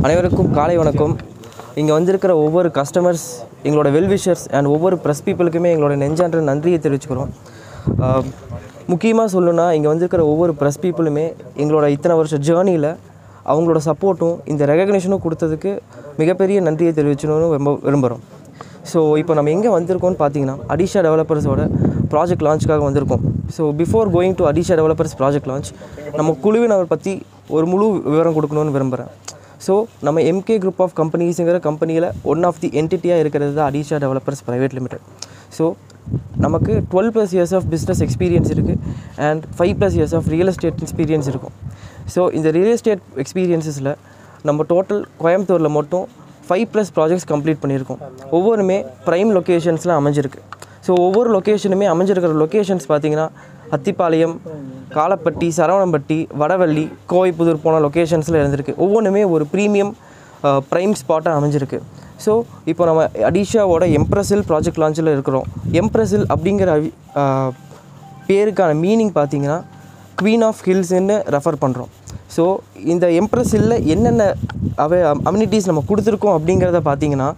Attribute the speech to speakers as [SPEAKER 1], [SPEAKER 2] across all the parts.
[SPEAKER 1] அனைவருக்கும் காலை வணக்கம் இங்கே வந்திருக்கிற ஒவ்வொரு கஸ்டமர்ஸ் எங்களோட வெல்விஷர்ஸ் அண்ட் ஒவ்வொரு ப்ரெஸ் பீப்புளுக்குமே எங்களோட நெஞ்சான்ற நன்றியை தெரிவிச்சுக்கிறோம் முக்கியமாக சொல்லணும்னா இங்கே வந்திருக்கிற ஒவ்வொரு ப்ரெஸ் பீப்புளுமே எங்களோட இத்தனை வருஷ ஜேர்னியில் அவங்களோட சப்போர்ட்டும் இந்த ரெகக்னேஷனும் கொடுத்ததுக்கு மிகப்பெரிய நன்றியை தெரிவிச்சணும்னு ரொம்ப விரும்புகிறோம் ஸோ இப்போ நம்ம எங்கே வந்திருக்கோம்னு பார்த்தீங்கன்னா அடிஷா டெவலப்பர்ஸோட ப்ராஜெக்ட் லான்ச்சுக்காக வந்திருக்கோம் so before going to Adisha developers project launch நம்ம குழுவினர் பற்றி ஒரு முழு விவரம் கொடுக்கணும்னு விரும்புகிறேன் ஸோ நம்ம எம்கே குரூப் ஆஃப் கம்பெனிஸுங்கிற கம்பெனியில் ஒன் ஆஃப் தி என்டிட்டியாக இருக்கிறது தான் Adisha developers private limited so நமக்கு twelve plus years of business experience இருக்குது and five plus years of real estate experience இருக்கும் ஸோ இந்த ரியல் எஸ்டேட் எக்ஸ்பீரியன்ஸஸில் நம்ம டோட்டல் கோயம்புத்தூரில் மட்டும் ஃபைவ் ப்ளஸ் ப்ராஜெக்ட்ஸ் கம்ப்ளீட் பண்ணியிருக்கோம் ஒவ்வொருமே ப்ரைம் லொக்கேஷன்ஸில் அமைஞ்சிருக்கு ஸோ ஒவ்வொரு லொக்கேஷனுமே அமைஞ்சிருக்கிற லொக்கேஷன்ஸ் பார்த்தீங்கன்னா அத்திப்பாளையம் காலப்பட்டி சரவணம்பட்டி வடவள்ளி கோவைப்புதூர் போன லொக்கேஷன்ஸில் இருந்திருக்கு ஒவ்வொன்றுமே ஒரு ப்ரீமியம் ப்ரைம் ஸ்பாட்டாக அமைஞ்சிருக்கு ஸோ இப்போ நம்ம அடிஷாவோட எம்ப்ரஸில் ப்ராஜெக்ட் லான்ச்சில் இருக்கிறோம் எம்ப்ரஸில் அப்படிங்கிற அவி- ஆஹ், பேருக்கான மீனிங் பார்த்தீங்கன்னா குவீன் ஆஃப் ஹில்ஸ்ன்னு ரெஃபர் பண்ணுறோம் ஸோ இந்த எம்ப்ரஸில் என்னென்ன அவை அம்யூனிட்டிஸ் நம்ம கொடுத்துருக்கோம் அப்படிங்கிறத பார்த்தீங்கன்னா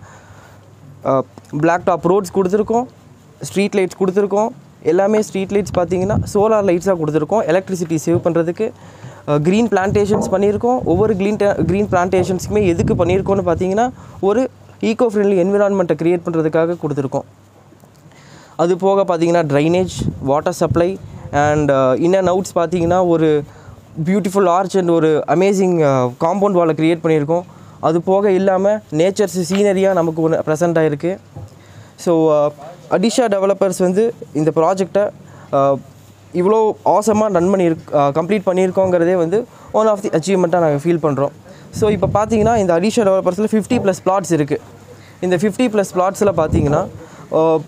[SPEAKER 1] பிளாக் டாப் ரோட்ஸ் கொடுத்துருக்கோம் ஸ்ட்ரீட் லைட்ஸ் கொடுத்துருக்கோம் எல்லாமே ஸ்ட்ரீட் லைட்ஸ் பார்த்தீங்கன்னா சோலார் லைட்ஸாக கொடுத்துருக்கோம் எலக்ட்ரிசிட்டி சேவ் பண்ணுறதுக்கு க்ரீன் பிளான்டேஷன்ஸ் பண்ணியிருக்கோம் ஒவ்வொரு க்ரீன் க்ரீன் பிளான்டேஷன்ஸுக்குமே எதுக்கு பண்ணியிருக்கோம்னு பார்த்தீங்கன்னா ஒரு ஈகோ ஃப்ரெண்ட்லி என்விரான்மெண்ட்டை க்ரியேட் பண்ணுறதுக்காக கொடுத்துருக்கோம் அது போக பார்த்தீங்கன்னா drainage water supply and in and outs பார்த்தீங்கன்னா ஒரு பியூட்டிஃபுல் ஆர்ச் அண்ட் ஒரு அமேசிங் காம்பவுண்ட் வாலை க்ரியேட் பண்ணியிருக்கோம் அது போக இல்லாமல் நேச்சர்ஸ் சீனரியாக நமக்கு ஒன்று ப்ரெசென்ட் ஆகிருக்கு ஸோ அடிஷா டெவலப்பர்ஸ் வந்து இந்த ப்ராஜெக்டை இவ்வளோ ஆசமாக ரன் பண்ணி கம்ப்ளீட் பண்ணியிருக்கோங்கிறதே வந்து ஒன் ஆஃப் தி அச்சீவ்மெண்ட்டாக நாங்கள் ஃபீல் பண்ணுறோம் ஸோ இப்போ பார்த்தீங்கன்னா இந்த அடிஷா டெவலப்பர்ஸில் ஃபிஃப்டி ப்ளஸ் பிளாட்ஸ் இருக்குது இந்த ஃபிஃப்டி ப்ளஸ் பிளாட்ஸில் பார்த்தீங்கன்னா ஆஹ்,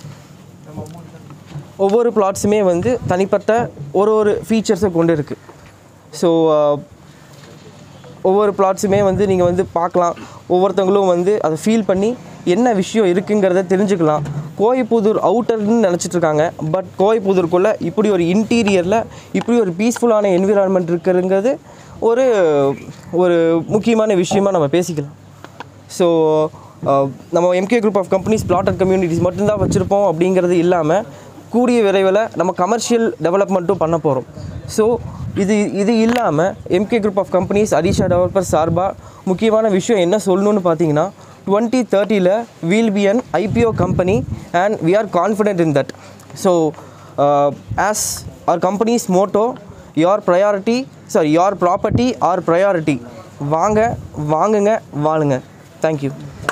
[SPEAKER 1] ஒவ்வொரு பிளாட்ஸுமே வந்து தனிப்பட்ட ஒரு ஒரு ஃபீச்சர்ஸை கொண்டு இருக்குது ஸோ ஒவ்வொரு பிளாட்ஸுமே வந்து நீங்கள் வந்து பார்க்கலாம் ஒவ்வொருத்தவங்களும் வந்து அதை ஃபீல் பண்ணி என்ன விஷயம் இருக்குங்கிறத தெரிஞ்சுக்கலாம் கோயம்புத்தூர் அவுட்டர்னு நினச்சிட்டு இருக்காங்க பட் கோயம்புத்தூருக்குள்ளே இப்படி ஒரு இன்டீரியரில் இப்படி ஒரு பீஸ்ஃபுல்லான என்விரான்மெண்ட் இருக்குங்கிறது ஒரு ஒரு முக்கியமான விஷயமா நம்ம பேசிக்கலாம் ஸோ நம்ம MK group of companies plotted communities மட்டும்தான் வச்சுருப்போம் அப்படிங்கிறது இல்லாமல் கூடிய விரைவில் நம்ம கமர்ஷியல் டெவலப்மெண்ட்டும் பண்ண போகிறோம் ஸோ இது இது இல்லாமல் MK group of companies Adisha developer சார்பாக முக்கியமான விஷயம் என்ன சொல்லணும்னு பார்த்தீங்கன்னா டுவெண்ட்டி தேர்ட்டியில் we'll be an IPO company and we are confident in that so as our companies motto your priority sorry your property are priority வாங்க வாங்குங்க வாழுங்க தேங்க்யூ